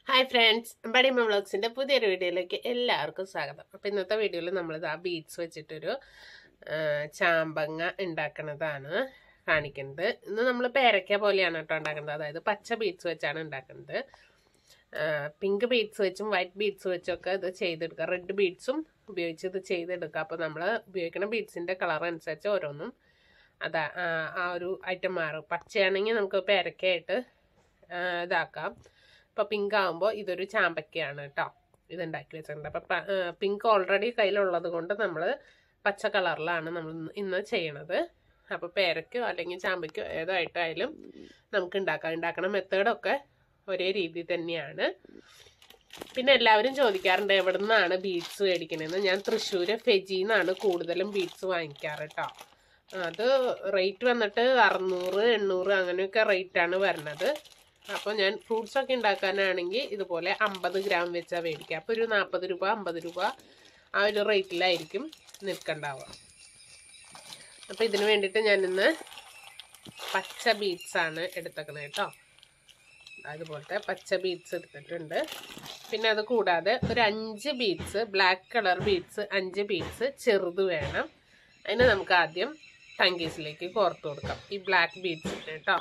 hi friends ബഡിമ വ്ളോഗ്സിൻ്റെ പുതിയൊരു വീഡിയോയിലേക്ക് എല്ലാവർക്കും സ്വാഗതം അപ്പോൾ ഇന്നത്തെ വീഡിയോയിൽ നമ്മളിത് ആ ബീഡ്സ് വെച്ചിട്ടൊരു ആ, ചാമ്പങ്ങ ഉണ്ടാക്കുന്നതാണ് കാണിക്കുന്നത് ഇന്ന് നമ്മൾ പേരയ്ക്ക പോലെയാണ് കേട്ടോ ഉണ്ടാക്കുന്നത് അതായത് പച്ച ബീഡ്സ് വെച്ചാണ് ഉണ്ടാക്കുന്നത് പിങ്ക് ബീഡ്സ് വെച്ചും വൈറ്റ് ബീഡ്സ് വെച്ചൊക്കെ ഇത് ചെയ്തെടുക്കുക റെഡ് ബീഡ്സും ഉപയോഗിച്ച് ഇത് ചെയ്തെടുക്കുക അപ്പോൾ നമ്മൾ ഉപയോഗിക്കുന്ന ബീഡ്സിൻ്റെ കളർ അനുസരിച്ച് ഓരോന്നും അതാ ആ, ആ ഒരു ഐറ്റം മാറും പച്ചയാണെങ്കിൽ നമുക്ക് പേരയ്ക്കായിട്ട് ആ, ഇതാക്കാം ഇപ്പോൾ പിങ്ക് ആകുമ്പോൾ ഇതൊരു ചാമ്പക്കയാണ് കേട്ടോ ഇതുണ്ടാക്കി വെച്ചിട്ടുണ്ട് അപ്പം പിങ്ക് ഓൾറെഡി കയ്യിലുള്ളത് കൊണ്ട് നമ്മൾ പച്ച കളറിലാണ് നമ്മൾ ഇന്ന് ഇന്ന് ചെയ്യണത് അപ്പോൾ പേരയ്ക്കോ അല്ലെങ്കിൽ ചാമ്പയ്ക്കോ ഏതായിട്ടായാലും നമുക്ക് ഉണ്ടാക്കാം ഉണ്ടാക്കണ മെത്തേഡൊക്കെ ഒരേ രീതി തന്നെയാണ് പിന്നെ എല്ലാവരും ചോദിക്കാറുണ്ട് എവിടെ നിന്നാണ് ബീഡ്സ് മേടിക്കണതെന്ന് ഞാൻ തൃശ്ശൂർ ഫെജിന്നാണ് കൂടുതലും ബീഡ്സ് വാങ്ങിക്കാറ് കേട്ടോ അത് റേറ്റ് വന്നിട്ട് അറുന്നൂറ് എണ്ണൂറ് അങ്ങനെയൊക്കെ റേറ്റാണ് വരുന്നത് അപ്പോൾ ഞാൻ ഫ്രൂട്ട്സ് ഒക്കെ ഉണ്ടാക്കാനാണെങ്കിൽ ഇതുപോലെ അമ്പത് ഗ്രാം വെച്ചാൽ മേടിക്കുക അപ്പോൾ ഒരു നാൽപ്പത് രൂപ അമ്പത് രൂപ ആ ഒരു റേറ്റിലായിരിക്കും നിൽക്കണ്ടാവുക അപ്പോൾ ഇതിന് വേണ്ടിയിട്ട് ഞാനിന്ന് പച്ച ബീറ്റ്സ് ആണ് എടുത്തേക്കണത് കേട്ടോ അതുപോലത്തെ പച്ച ബീറ്റ്സ് എടുത്തിട്ടുണ്ട് പിന്നെ അത് കൂടാതെ ഒരു അഞ്ച് ബീറ്റ്സ് ബ്ലാക്ക് കളർ ബീറ്റ്സ് അഞ്ച് ബീറ്റ്സ് ചെറുത് വേണം അതിന് നമുക്ക് ആദ്യം ടങ്കീസിലേക്ക് കോർത്ത് കൊടുക്കാം ഈ ബ്ലാക്ക് ബീറ്റ്സ് കേട്ടോ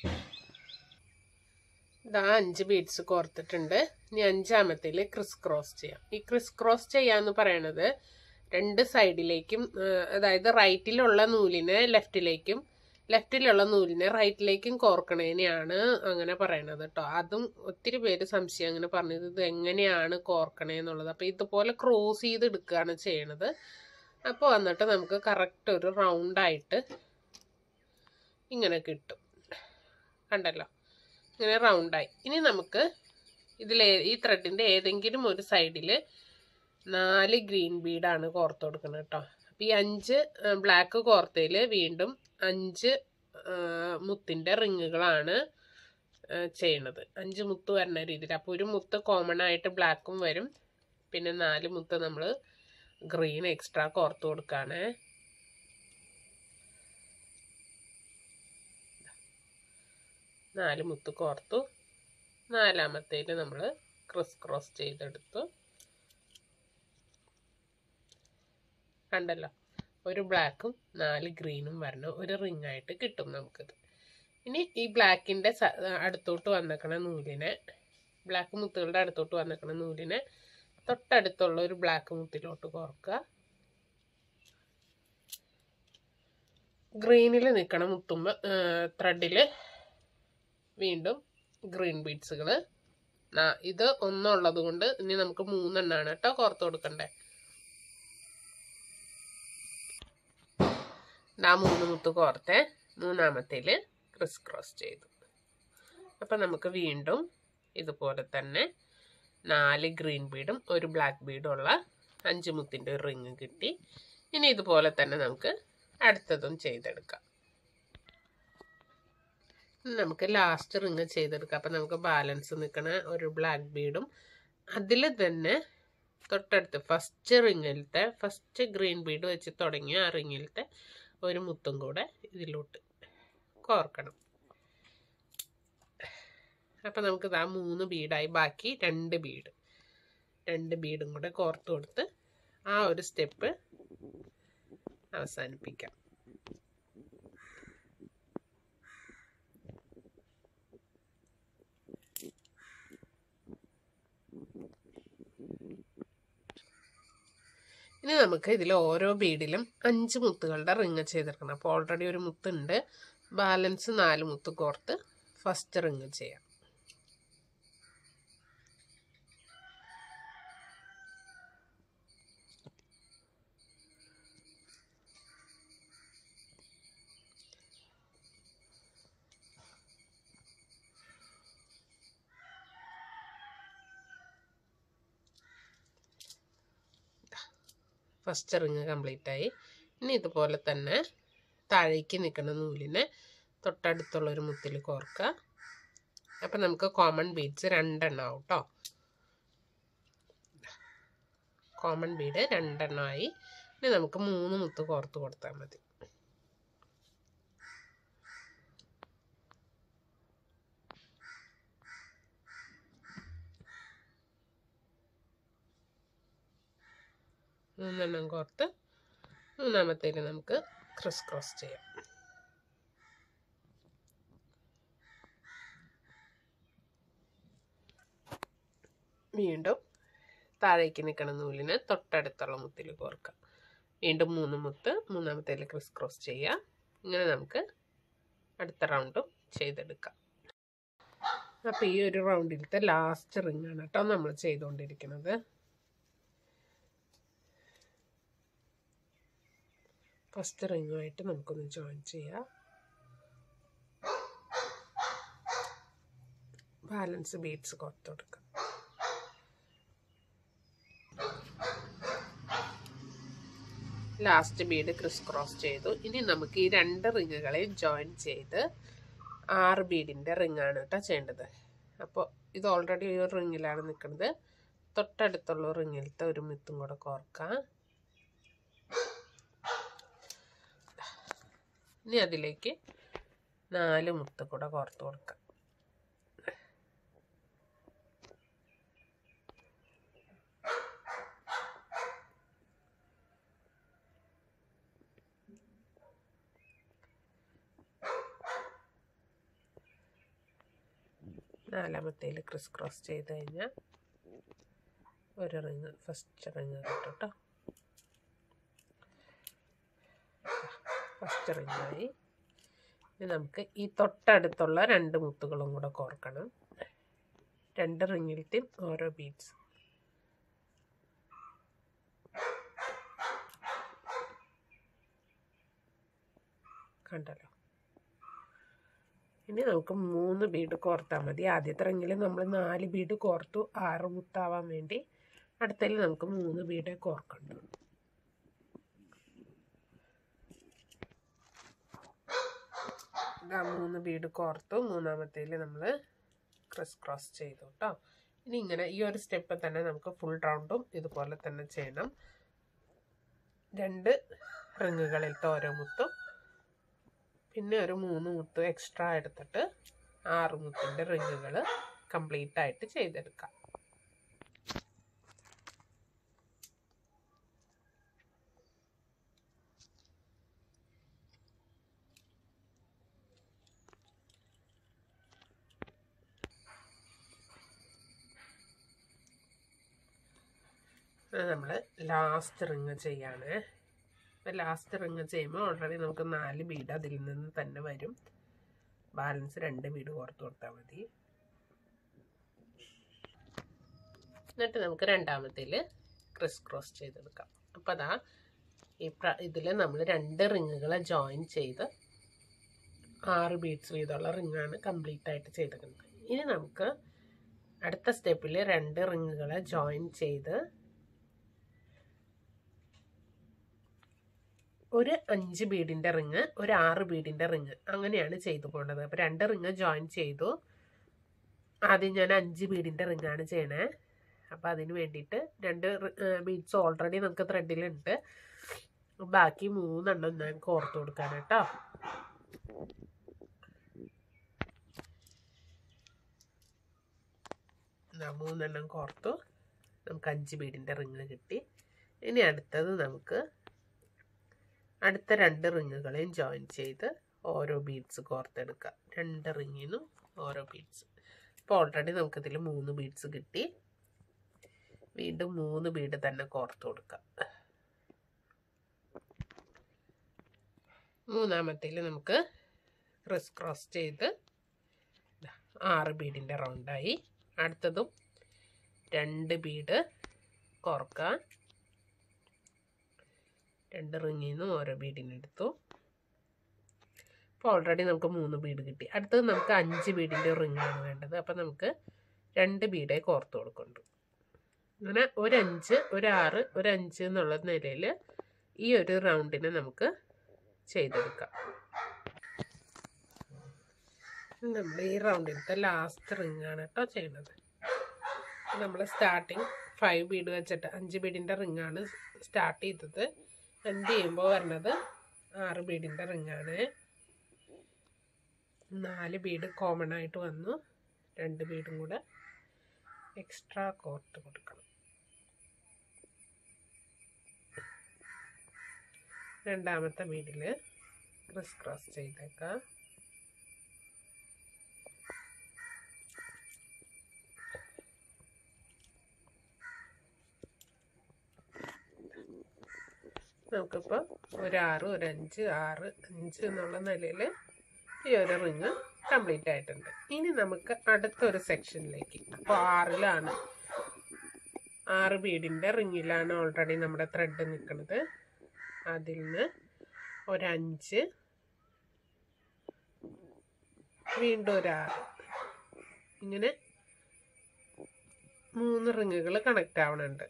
ഇതാ അഞ്ച് ബീഡ്സ് കോർത്തിട്ടുണ്ട് ഇനി അഞ്ചാമത്തിൽ ക്രിസ് ക്രോസ് ചെയ്യാം ഈ ക്രിസ് ക്രോസ് ചെയ്യാന്ന് പറയണത് രണ്ട് സൈഡിലേക്കും ഏഹ്, അതായത് റൈറ്റിലുള്ള നൂലിനെ ലെഫ്റ്റിലേക്കും ലെഫ്റ്റിലുള്ള നൂലിനെ റൈറ്റിലേക്കും കോർക്കണേനെയാണ് അങ്ങനെ പറയണത് കേട്ടോ അതും ഒത്തിരി പേര് സംശയം അങ്ങനെ പറഞ്ഞത് ഇത് എങ്ങനെയാണ് കോർക്കണേന്നുള്ളത് അപ്പോൾ ഇതുപോലെ ക്രോസ് ചെയ്ത് എടുക്കുകയാണ് ചെയ്യണത് അപ്പോൾ വന്നിട്ട് നമുക്ക് കറക്റ്റ് ഒരു റൗണ്ടായിട്ട് ഇങ്ങനെ കിട്ടും കണ്ടല്ലോ ഇങ്ങനെ റൗണ്ടായി ഇനി നമുക്ക് ഇതിൽ ഈ ത്രെഡിൻ്റെ ഏതെങ്കിലും ഒരു സൈഡിൽ നാല് ഗ്രീൻ ബീഡാണ് കോർത്ത് കൊടുക്കുന്നത് കേട്ടോ അപ്പം ഈ അഞ്ച് ബ്ലാക്ക് കോർത്തയിൽ വീണ്ടും അഞ്ച് മുത്തിൻ്റെ റിങ്ങുകളാണ് ചെയ്യണത് അഞ്ച് മുത്ത് വരുന്ന രീതിയിൽ അപ്പോൾ ഒരു മുത്ത് കോമൺ ആയിട്ട് ബ്ലാക്കും വരും പിന്നെ നാല് മുത്ത് നമ്മൾ ഗ്രീൻ എക്സ്ട്രാ കോർത്ത് കൊടുക്കുകയാണ് നാല് മുത്ത് കോർത്തു നാലാമത്തേൽ നമ്മൾ ക്രിസ് ക്രോസ് ചെയ്തെടുത്തു കണ്ടല്ലോ ഒരു ബ്ലാക്കും നാല് ഗ്രീനും വരണം ഒരു റിംഗ് ആയിട്ട് കിട്ടും നമുക്കിത് ഇനി ഈ ബ്ലാക്കിൻ്റെ അടുത്തോട്ട് വന്നേക്കണ നൂലിനെ ബ്ലാക്ക് മുത്തുകളുടെ അടുത്തോട്ട് വന്നേക്കണ നൂലിനെ തൊട്ടടുത്തുള്ള ഒരു ബ്ലാക്ക് മുത്തിലോട്ട് കോർക്കുക ഗ്രീനിൽ നിൽക്കണ മുത്തുമ്പോൾ ത്രെഡിൽ വീണ്ടും ഗ്രീൻ ബീഡ്സുകൾ ഇത് ഒന്നുള്ളത് കൊണ്ട് ഇനി നമുക്ക് മൂന്നെണ്ണാണ് കേട്ടോ കോർത്ത് കൊടുക്കണ്ടേ ആ മൂന്ന് മുത്ത് കോർത്തെ മൂന്നാമത്തേൽ ക്രിസ് ക്രോസ് ചെയ്തു അപ്പം നമുക്ക് വീണ്ടും ഇതുപോലെ തന്നെ നാല് ഗ്രീൻ ബീഡും ഒരു ബ്ലാക്ക് ബീഡും ഉള്ള അഞ്ച് മുത്തിൻ്റെ ഒരു റിങ് കിട്ടി ഇനി ഇതുപോലെ തന്നെ നമുക്ക് അടുത്തതും ചെയ്തെടുക്കാം ഇനി നമുക്ക് ലാസ്റ്റ് റിങ് ചെയ്തെടുക്കാം അപ്പം നമുക്ക് ബാലൻസ് നിൽക്കണ ഒരു ബ്ലാക്ക് ബീഡും അതിൽ തന്നെ തൊട്ടടുത്ത് ഫസ്റ്റ് റിങ്ങിലത്തെ ഫസ്റ്റ് ഗ്രീൻ ബീഡ് വെച്ച് തുടങ്ങിയ ആ റിങ്ങിലത്തെ ഒരു മുത്തും കൂടെ ഇതിലോട്ട് കോർക്കണം അപ്പം നമുക്ക് ഇതാ മൂന്ന് ബീഡായി ബാക്കി രണ്ട് ബീഡ് രണ്ട് ബീഡും കൂടെ കോർത്ത് കൊടുത്ത് ആ ഒരു സ്റ്റെപ്പ് അവസാനിപ്പിക്കാം ഇനി നമുക്ക് ഇതിൽ ഓരോ ബീഡിലും അഞ്ച് മുത്തുകളുടെ റിങ് ചെയ്തെടുക്കണം അപ്പോൾ ഓൾറെഡി ഒരു മുത്തുണ്ട് ബാലൻസ് നാല് മുത്ത് കോർത്ത് ഫസ്റ്റ് റിങ് ചെയ്യാം ഫസ്റ്റ് റിങ് കംപ്ലീറ്റ് ആയി ഇനി ഇതുപോലെ തന്നെ താഴേക്ക് നിൽക്കുന്ന നൂലിനെ തൊട്ടടുത്തുള്ള ഒരു മുത്തിൽ കോർക്കുക അപ്പം നമുക്ക് കോമൺ ബീഡ്സ് രണ്ടെണ്ണം ആവും കേട്ടോ കോമൺ ബീഡ് രണ്ടെണ്ണമായി ഇനി നമുക്ക് മൂന്ന് മുത്ത് കോർത്ത് കൊടുത്താൽ മതി മൂന്നെണ്ണം കോർത്ത് മൂന്നാമത്തേൽ നമുക്ക് ക്രിസ് ക്രോസ് ചെയ്യാം വീണ്ടും താഴേക്ക് നിൽക്കുന്ന നൂലിന് തൊട്ടടുത്തുള്ള മുത്തിൽ കോർക്കാം വീണ്ടും മൂന്ന് മുത്ത് മൂന്നാമത്തേൽ ക്രിസ് ക്രോസ് ചെയ്യാം ഇങ്ങനെ നമുക്ക് അടുത്ത റൗണ്ടും ചെയ്തെടുക്കാം അപ്പോൾ ഈ ഒരു റൗണ്ടിലത്തെ ലാസ്റ്റ് റിങ് ആണ് കേട്ടോ നമ്മൾ ചെയ്തുകൊണ്ടിരിക്കുന്നത് ഫസ്റ്റ് റിങ്ങുമായിട്ട് നമുക്കൊന്ന് ജോയിൻ ചെയ്യാം ബാലൻസ് ബീഡ്സ് കൊടുത്തു കൊടുക്കാം ലാസ്റ്റ് ബീഡ് ക്രിസ് ക്രോസ് ചെയ്തു ഇനി നമുക്ക് ഈ രണ്ട് റിങ്ങുകളെ ജോയിൻ ചെയ്ത് ആറ് ബീഡിൻ്റെ റിങ്ങാണ് കേട്ടോ ചെയ്യേണ്ടത് അപ്പോൾ ഇത് ഓൾറെഡി ഒരു റിങ്ങിലാണ് നിൽക്കുന്നത് തൊട്ടടുത്തുള്ള റിങ്ങിലത്തെ ഒരു മിത്തും കൂടെ കോർക്കാം ഇനി അതിലേക്ക് നാല് മുത്ത് കൂടെ കോർത്ത് കൊടുക്കാം നാലാമത്തേൽ ക്രിസ് ക്രോസ് ചെയ്ത് കഴിഞ്ഞാൽ ഒരു റിങ് ഫസ്റ്റ് റിങ് കിട്ടും കേട്ടോ ഫസ്റ്റ് റിങ്ങായി ഇനി നമുക്ക് ഈ തൊട്ടടുത്തുള്ള രണ്ട് മുത്തുകളും കൂടെ കോർക്കണം രണ്ട് റിങ്ങിലത്തെയും ഓരോ ബീഡ്സ് കണ്ടല്ലോ ഇനി നമുക്ക് മൂന്ന് ബീഡ് കോർത്താൽ മതി ആദ്യത്തെ റിങ്ങിൽ നമ്മൾ നാല് ബീഡ് കോർത്തു ആറ് മുത്താവാൻ വേണ്ടി അടുത്തതിൽ നമുക്ക് മൂന്ന് ബീഡേ കോർക്കണ്ടു ഇതാ മൂന്ന് ബീഡ് കോർത്തു മൂന്നാമത്തേൽ നമ്മൾ ക്രിസ് ക്രോസ് ചെയ്തു കേട്ടോ ഇനി ഇങ്ങനെ ഈ ഒരു സ്റ്റെപ്പ് തന്നെ നമുക്ക് ഫുൾ റൗണ്ടും ഇതുപോലെ തന്നെ ചെയ്യണം രണ്ട് റിങ്ങുകളിലത്തെ ഓരോ മുത്തും പിന്നെ ഒരു മൂന്ന് മുത്ത് എക്സ്ട്രാ എടുത്തിട്ട് ആറ് മുത്തിൻ്റെ റിങ്ങുകൾ കംപ്ലീറ്റ് ആയിട്ട് ചെയ്തെടുക്കാം നമ്മൾ ലാസ്റ്റ് റിങ് ചെയ്യാണ് ലാസ്റ്റ് റിങ് ചെയ്യുമ്പോൾ ഓൾറെഡി നമുക്ക് നാല് ബീഡ് അതിൽ നിന്ന് തന്നെ വരും ബാലൻസ് രണ്ട് ബീഡ് കോർത്ത് കൊടുത്താൽ മതി എന്നിട്ട് നമുക്ക് രണ്ടാമത്തേൽ ക്രിസ് ക്രോസ് ചെയ്തെടുക്കാം അപ്പോൾ അതാ ഈ പ്ര ഇതിൽ നമ്മൾ രണ്ട് റിങ്ങുകളെ ജോയിൻ ചെയ്ത് ആറ് ബീഡ്സ് വീതമുള്ള റിങ്ങാണ് കംപ്ലീറ്റ് ആയിട്ട് ചെയ്തെടുക്കുന്നത് ഇനി നമുക്ക് അടുത്ത സ്റ്റെപ്പിൽ രണ്ട് റിങ്ങുകളെ ജോയിൻ ചെയ്ത് ഒരു അഞ്ച് ബീഡിൻ്റെ റിങ് ഒരു ആറ് ബീഡിൻ്റെ റിങ് അങ്ങനെയാണ് ചെയ്തു പോകേണ്ടത് അപ്പോൾ രണ്ട് റിങ് ജോയിൻ ചെയ്തു ആദ്യം ഞാൻ അഞ്ച് ബീഡിൻ്റെ റിങ്ങാണ് ചെയ്യണേ അപ്പോൾ അതിന് വേണ്ടിയിട്ട് രണ്ട് ബീഡ്സ് ഓൾറെഡി നമുക്ക് ത്രെഡിലുണ്ട് ബാക്കി മൂന്നെണ്ണം ഞാൻ കോർത്ത് കൊടുക്കാൻ കേട്ടോ മൂന്നെണ്ണം കോർത്തു നമുക്ക് അഞ്ച് ബീഡിൻ്റെ റിങ് കിട്ടി ഇനി അടുത്തത് നമുക്ക് അടുത്ത രണ്ട് റിങ്ങുകളെയും ജോയിൻ ചെയ്ത് ഓരോ ബീഡ്സ് കോർത്തെടുക്കാം രണ്ട് റിങ്ങിനും ഓരോ ബീഡ്സ് ഇപ്പോൾ ഓൾറെഡി നമുക്കിതിൽ മൂന്ന് ബീഡ്സ് കിട്ടി വീണ്ടും മൂന്ന് ബീഡ് തന്നെ കോർത്ത് കൊടുക്കാം മൂന്നാമത്തേൽ നമുക്ക് ക്രിസ് ക്രോസ് ചെയ്ത് ആറ് ബീഡിൻ്റെ റൗണ്ടായി അടുത്തതും രണ്ട് ബീഡ് കോർക്കാം രണ്ട് റിങ്ങിൽ നിന്നും ഓരോ ബീഡിനെടുത്തു അപ്പോൾ ഓൾറെഡി നമുക്ക് മൂന്ന് ബീഡ് കിട്ടി അടുത്തത് നമുക്ക് അഞ്ച് ബീഡിൻ്റെ റിങ്ങാണ് വേണ്ടത് അപ്പോൾ നമുക്ക് രണ്ട് ബീഡേ കോർത്ത് കൊടുക്കുന്നുണ്ട് അങ്ങനെ ഒരഞ്ച് ഒരാറ് ഒരഞ്ച് എന്നുള്ള നിലയിൽ ഈ ഒരു റൗണ്ടിന് നമുക്ക് ചെയ്തെടുക്കാം നമ്മൾ ഈ റൗണ്ടിലത്തെ ലാസ്റ്റ് റിങ്ങാണ് കേട്ടോ ചെയ്യുന്നത് നമ്മൾ സ്റ്റാർട്ടിങ് ഫൈവ് ബീഡ് വെച്ചിട്ട് അഞ്ച് ബീഡിൻ്റെ റിങ്ങാണ് സ്റ്റാർട്ട് ചെയ്തത് എൻഡ് ചെയ്യുമ്പോൾ വരുന്നത് ആറ് ബീഡിൻ്റെ റിങ്ങാണ് നാല് ബീഡ് കോമൺ ആയിട്ട് വന്നു രണ്ട് ബീഡും കൂടെ എക്സ്ട്രാ കോർത്ത് കൊടുക്കണം രണ്ടാമത്തെ ബീഡിൽ ക്രിസ് ക്രോസ് ചെയ്തേക്കാം നമുക്കിപ്പോൾ ഒരു ആറ് ഒരു അഞ്ച് ആറ് അഞ്ച് എന്നുള്ള നിലയിൽ ഈ ഒരു റിങ് കംപ്ലീറ്റ് ആയിട്ടുണ്ട് ഇനി നമുക്ക് അടുത്തൊരു സെക്ഷനിലേക്ക് അപ്പോൾ ആറിലാണ് ആറ് ബീഡിൻ്റെ റിങ്ങിലാണ് ഓൾറെഡി നമ്മുടെ ത്രെഡ് നിൽക്കുന്നത് അതിൽ നിന്ന് ഒരഞ്ച് വീണ്ടും ഒരാറ് ഇങ്ങനെ മൂന്ന് റിങ്ങുകൾ കണക്റ്റ് ആവണുണ്ട്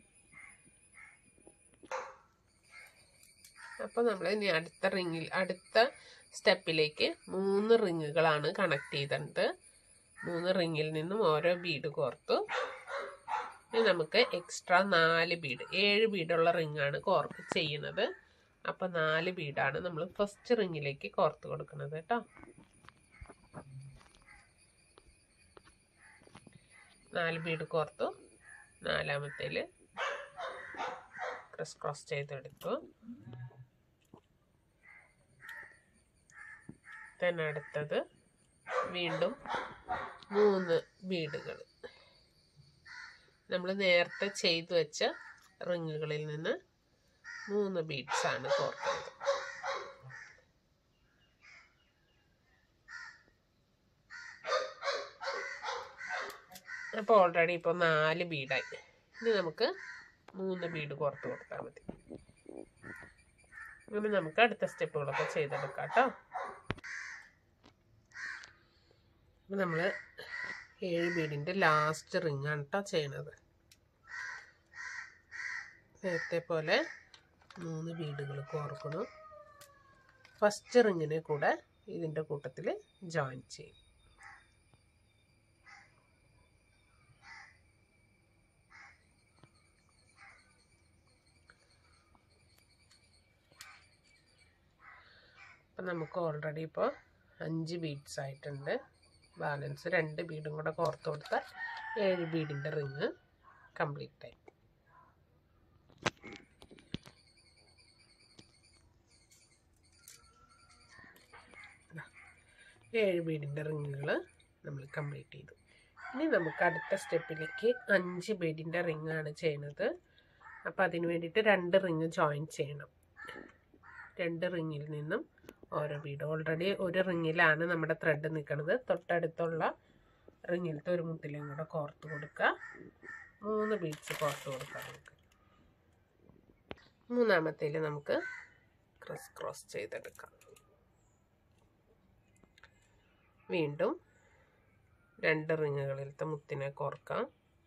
അപ്പോൾ നമ്മൾ ഇനി അടുത്ത റിങ്ങിൽ അടുത്ത സ്റ്റെപ്പിലേക്ക് മൂന്ന് റിങ്ങുകളാണ് കണക്ട് ചെയ്തിട്ടുണ്ട് മൂന്ന് റിങ്ങിൽ നിന്നും ഓരോ ബീഡ് കോർത്തു ഇനി നമുക്ക് എക്സ്ട്രാ നാല് ബീഡ് ഏഴ് ബീഡുള്ള റിങ്ങാണ് കോർക്ക് ചെയ്യുന്നത് അപ്പോൾ നാല് ബീഡാണ് നമ്മൾ ഫസ്റ്റ് റിങ്ങിലേക്ക് കോർത്ത് കൊടുക്കുന്നത് കേട്ടോ നാല് ബീഡ് കോർത്തു നാലാമത്തേൽ ക്രിസ് ക്രോസ് ചെയ്തെടുത്തു തന്നെ അടുത്തത് വീണ്ടും മൂന്ന് ബീഡുകൾ നമ്മൾ നേരത്തെ ചെയ്തു വെച്ച റിങ്ങുകളിൽ നിന്ന് മൂന്ന് ബീഡ്സ് ആണ് കോർക്കുന്നത് അപ്പോൾ ഓൾറെഡി ഇപ്പോൾ നാല് ബീഡായി ഇനി നമുക്ക് മൂന്ന് ബീഡ് കോർത്ത് കൊടുത്താൽ മതി അങ്ങനെ നമുക്ക് അടുത്ത സ്റ്റെപ്പുകളൊക്കെ ചെയ്തെടുക്കാം കേട്ടോ അപ്പം നമ്മൾ ഏഴ് ബീഡിൻ്റെ ലാസ്റ്റ് റിങ് ആണ് കേട്ടോ ചെയ്യണത് നേരത്തെ പോലെ മൂന്ന് ബീഡുകൾ കോർക്കണം ഫസ്റ്റ് റിങ്ങിനെ കൂടെ ഇതിൻ്റെ കൂട്ടത്തിൽ ജോയിൻ ചെയ്യും അപ്പം നമുക്ക് ഓൾറെഡി ഇപ്പോൾ അഞ്ച് ബീഡ്സ് ആയിട്ടുണ്ട് ബാലൻസ് രണ്ട് ബീഡും കൂടെ കോർത്ത് കൊടുത്താൽ ഏഴ് ബീഡിൻ്റെ റിങ് കംപ്ലീറ്റ് ആയി ഏഴ് ബീഡിൻ്റെ റിങ്ങുകൾ നമ്മൾ കംപ്ലീറ്റ് ചെയ്തു ഇനി നമുക്ക് അടുത്ത സ്റ്റെപ്പിലേക്ക് അഞ്ച് ബീഡിൻ്റെ റിങ് ആണ് ചെയ്യുന്നത് അപ്പോൾ അതിന് വേണ്ടിയിട്ട് രണ്ട് റിങ് ജോയിൻ ചെയ്യണം രണ്ട് റിങ്ങിൽ നിന്നും ഓരോ ബീഡ് ഓൾറെഡി ഒരു റിങ്ങിലാണ് നമ്മുടെ ത്രെഡ് നിൽക്കുന്നത് തൊട്ടടുത്തുള്ള റിങ്ങിലത്തെ ഒരു മുത്തിലും കൂടെ കോർത്ത് കൊടുക്കുക മൂന്ന് ബീഡ്സ് കോർത്ത് കൊടുക്കുക നമുക്ക് മൂന്നാമത്തേൽ നമുക്ക് ക്രോസ് ക്രോസ് ചെയ്തെടുക്കാം വീണ്ടും രണ്ട് റിങ്ങുകളിലത്തെ മുത്തിനെ കോർക്കാം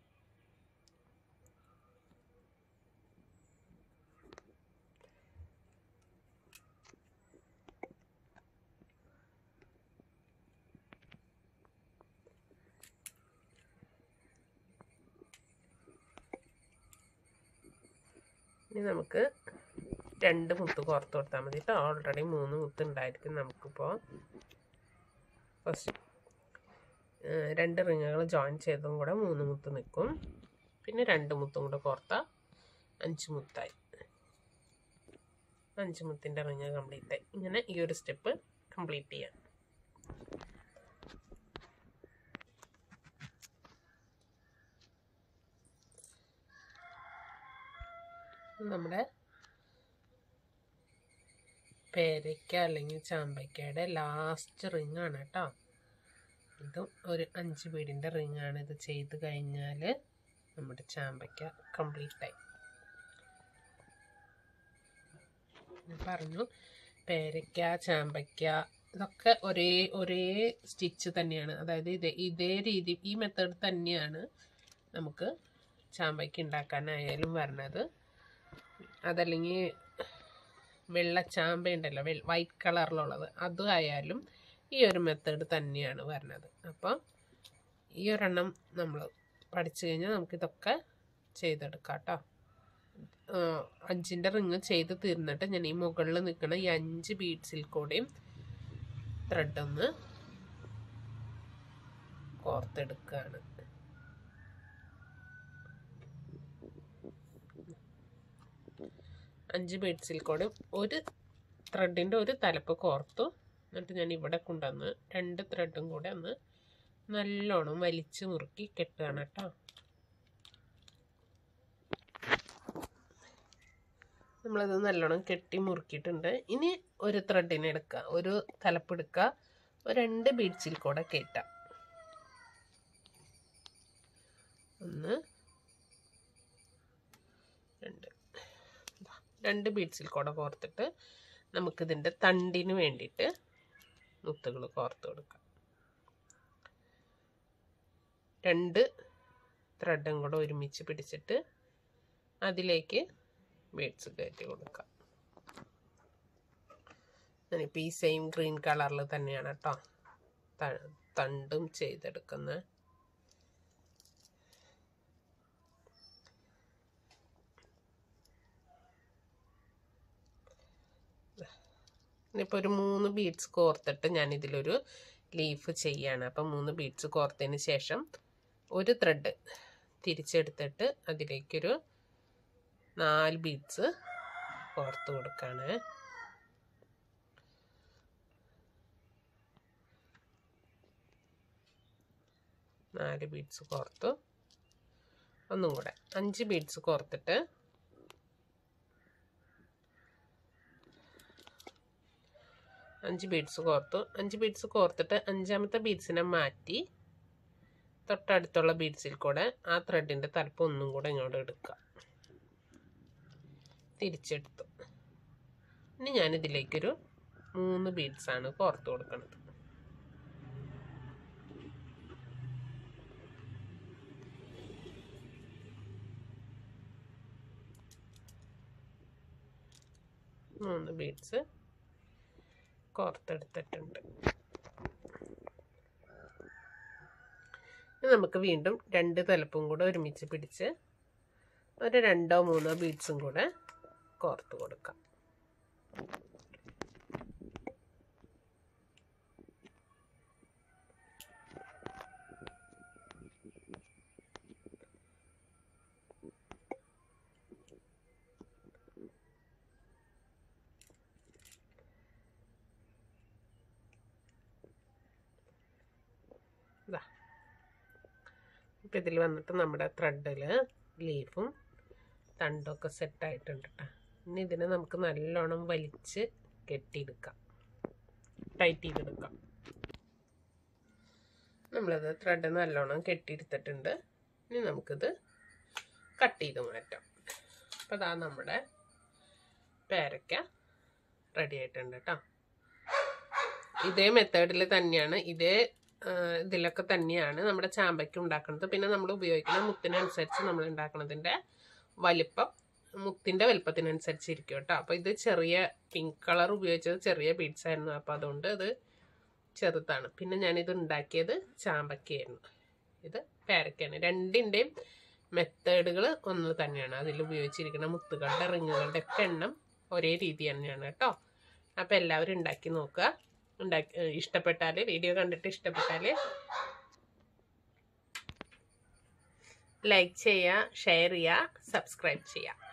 ഇനി നമുക്ക് രണ്ട് മുത്ത് കോർത്ത് കൊടുത്താൽ മതി കേട്ടോ ഓൾറെഡി മൂന്ന് മുത്ത് ഉണ്ടായിരിക്കും നമുക്കിപ്പോൾ ഫസ്റ്റ് രണ്ട് റിങ്ങുകൾ ജോയിൻ ചെയ്തതും കൂടെ മൂന്ന് മുത്ത് നിൽക്കും പിന്നെ രണ്ട് മുത്തും കൂടെ കോർത്താൽ അഞ്ച് മുത്തായി അഞ്ച് മുത്തിൻ്റെ റിങ് കംപ്ലീറ്റ് ആയി ഇങ്ങനെ ഈ ഒരു സ്റ്റെപ്പ് കംപ്ലീറ്റ് ചെയ്യാം നമ്മുടെ പേരയ്ക്ക അല്ലെങ്കിൽ ചാമ്പയ്ക്കയുടെ ലാസ്റ്റ് റിങ് ആണ് കേട്ടോ ഇതും ഒരു അഞ്ച് ബീഡിൻ്റെ റിങ് ആണ് ഇത് ചെയ്ത് കഴിഞ്ഞാൽ നമ്മുടെ ചാമ്പയ്ക്ക കംപ്ലീറ്റ് ആയി ഞാൻ പറഞ്ഞു പേരയ്ക്ക ചാമ്പയ്ക്ക ഇതൊക്കെ ഒരേ ഒരേ സ്റ്റിച്ച് തന്നെയാണ് അതായത് ഇതേ ഇതേ രീതി ഈ മെത്തേഡ് തന്നെയാണ് നമുക്ക് ചാമ്പയ്ക്ക ഉണ്ടാക്കാനായാലും വരണത് അതല്ലെങ്കിൽ വെള്ളച്ചാമ്പ ഉണ്ടല്ലോ വെ വൈറ്റ് കളറിലുള്ളത് അതും ആയാലും ഈ ഒരു മെത്തേഡ് തന്നെയാണ് വരുന്നത് അപ്പം ഈ ഒരെണ്ണം നമ്മൾ പഠിച്ചു കഴിഞ്ഞാൽ നമുക്കിതൊക്കെ ചെയ്തെടുക്കാം കേട്ടോ അഞ്ചിൻ്റെ റിങ് ചെയ്ത് തീർന്നിട്ട് ഞാൻ ഈ മുകളിൽ നിൽക്കുന്ന ഈ അഞ്ച് ബീഡ്സിൽ കൂടെയും ത്രെഡ് ഒന്ന് കോർത്തെടുക്കുകയാണ് അഞ്ച് ബീഡ്സിൽ കൂടെ ഒരു ത്രെഡിൻ്റെ ഒരു തലപ്പ് കോർത്തു എന്നിട്ട് ഞാൻ ഇവിടെ കൊണ്ടുവന്ന് രണ്ട് ത്രെഡും കൂടെ ഒന്ന് നല്ലോണം വലിച്ച് മുറുക്കി കെട്ടുകയാണ് കേട്ടോ നമ്മളത് നല്ലോണം കെട്ടി മുറുക്കിയിട്ടുണ്ട് ഇനി ഒരു ത്രെഡിനെ എടുക്കുക ഒരു തലപ്പ് എടുക്കുക ഒരു രണ്ട് ബീഡ്സിൽ കൂടെ കയറ്റാം ഒന്ന് രണ്ട് ദാ, രണ്ട് ബീഡ്സിൽ കൂടെ കോർത്തിട്ട് നമുക്കിതിൻ്റെ തണ്ടിന് വേണ്ടിയിട്ട് മുത്തുകൾ കോർത്ത് കൊടുക്കാം രണ്ട് ത്രെഡും കൂടെ ഒരുമിച്ച് പിടിച്ചിട്ട് അതിലേക്ക് ബീഡ്സ് കയറ്റി കൊടുക്കാം ഞാനിപ്പോൾ ഈ സെയിം ഗ്രീൻ കളറിൽ തന്നെയാണ് കേട്ടോ ത- തണ്ടും ചെയ്തെടുക്കുന്നത് ഇനിയിപ്പോൾ ഒരു മൂന്ന് ബീഡ്സ് കോർത്തിട്ട് ഞാൻ ഇതിലൊരു ലീഫ് ചെയ്യാണ് അപ്പം മൂന്ന് ബീഡ്സ് കോർത്തതിന് ശേഷം ഒരു ത്രെഡ് തിരിച്ചെടുത്തിട്ട് അതിലേക്കൊരു നാല് ബീഡ്സ് കോർത്ത് കൊടുക്കാണ് നാല് ബീഡ്സ് കോർത്തു ഒന്നും കൂടെ അഞ്ച് ബീഡ്സ് കോർത്തിട്ട് അഞ്ച് ബീഡ്സ് കോർത്തു അഞ്ച് ബീഡ്സ് കോർത്തിട്ട് അഞ്ചാമത്തെ ബീഡ്സിനെ മാറ്റി തൊട്ടടുത്തുള്ള ബീഡ്സിൽ കൂടെ ആ ത്രെഡിൻ്റെ തലപ്പ് ഒന്നും കൂടെ ഇങ്ങോട്ട് എടുക്കുക തിരിച്ചെടുത്തു ഇനി ഞാനിതിലേക്കൊരു മൂന്ന് ബീഡ്സാണ് കോർത്ത് കൊടുക്കുന്നത് മൂന്ന് ബീഡ്സ് കോർത്തെടുത്തിട്ടുണ്ട് ഇനി നമുക്ക് വീണ്ടും രണ്ട് തലപ്പും കൂടെ ഒരുമിച്ച് പിടിച്ച് ഒരു രണ്ടോ മൂന്നോ ബീഡ്സും കൂടെ കോർത്ത് കൊടുക്കാം ഇതാ ഇപ്പം ഇതിൽ വന്നിട്ട് നമ്മുടെ ത്രെഡിൽ ലീഫും തണ്ടൊക്കെ സെറ്റായിട്ടുണ്ട് കേട്ടോ ഇനി ഇതിനെ നമുക്ക് നല്ലോണം വലിച്ച് കെട്ടിയെടുക്കാം ടൈറ്റ് ചെയ്തെടുക്കാം നമ്മളത് ത്രെഡ് നല്ലോണം കെട്ടിയെടുത്തിട്ടുണ്ട് ഇനി നമുക്കിത് കട്ട് ചെയ്ത് മാറ്റാം അപ്പോൾ അതാ നമ്മുടെ പേരയ്ക്ക റെഡി ആയിട്ടുണ്ട് കേട്ടോ ഇതേ മെത്തേഡിൽ തന്നെയാണ് ഇതേ ആ, ഇതിലൊക്കെ തന്നെയാണ് നമ്മുടെ ചാമ്പയ്ക്ക് ഉണ്ടാക്കുന്നത് പിന്നെ നമ്മൾ ഉപയോഗിക്കുന്ന മുത്തിനനുസരിച്ച് നമ്മൾ ഉണ്ടാക്കുന്നതിൻ്റെ വലിപ്പം മുത്തിൻ്റെ വലിപ്പത്തിനനുസരിച്ച് ഇരിക്കും കേട്ടോ അപ്പോൾ ഇത് ചെറിയ പിങ്ക് കളർ ഉപയോഗിച്ചത് ചെറിയ ബീഡ്സ് ആയിരുന്നു അപ്പോൾ അതുകൊണ്ട് ഇത് ചെറുതാണ് പിന്നെ ഞാനിത് ഉണ്ടാക്കിയത് ചാമ്പയ്ക്കായിരുന്നു ഇത് പേരയ്ക്കാണ് രണ്ടിൻ്റെയും മെത്തേഡുകൾ ഒന്ന് തന്നെയാണ് അതിൽ ഉപയോഗിച്ചിരിക്കുന്ന മുത്തുകളുടെ റിങ്ങുകളുടെ ഒക്കെ എണ്ണം ഒരേ രീതി തന്നെയാണ് കേട്ടോ അപ്പോൾ എല്ലാവരും ഉണ്ടാക്കി നോക്കുക ഉണ്ടാക്കി ഇഷ്ടപ്പെട്ടാൽ വീഡിയോ കണ്ടിട്ട് ഇഷ്ടപ്പെട്ടാൽ ലൈക്ക് ചെയ്യുക ഷെയർ ചെയ്യുക സബ്സ്ക്രൈബ് ചെയ്യുക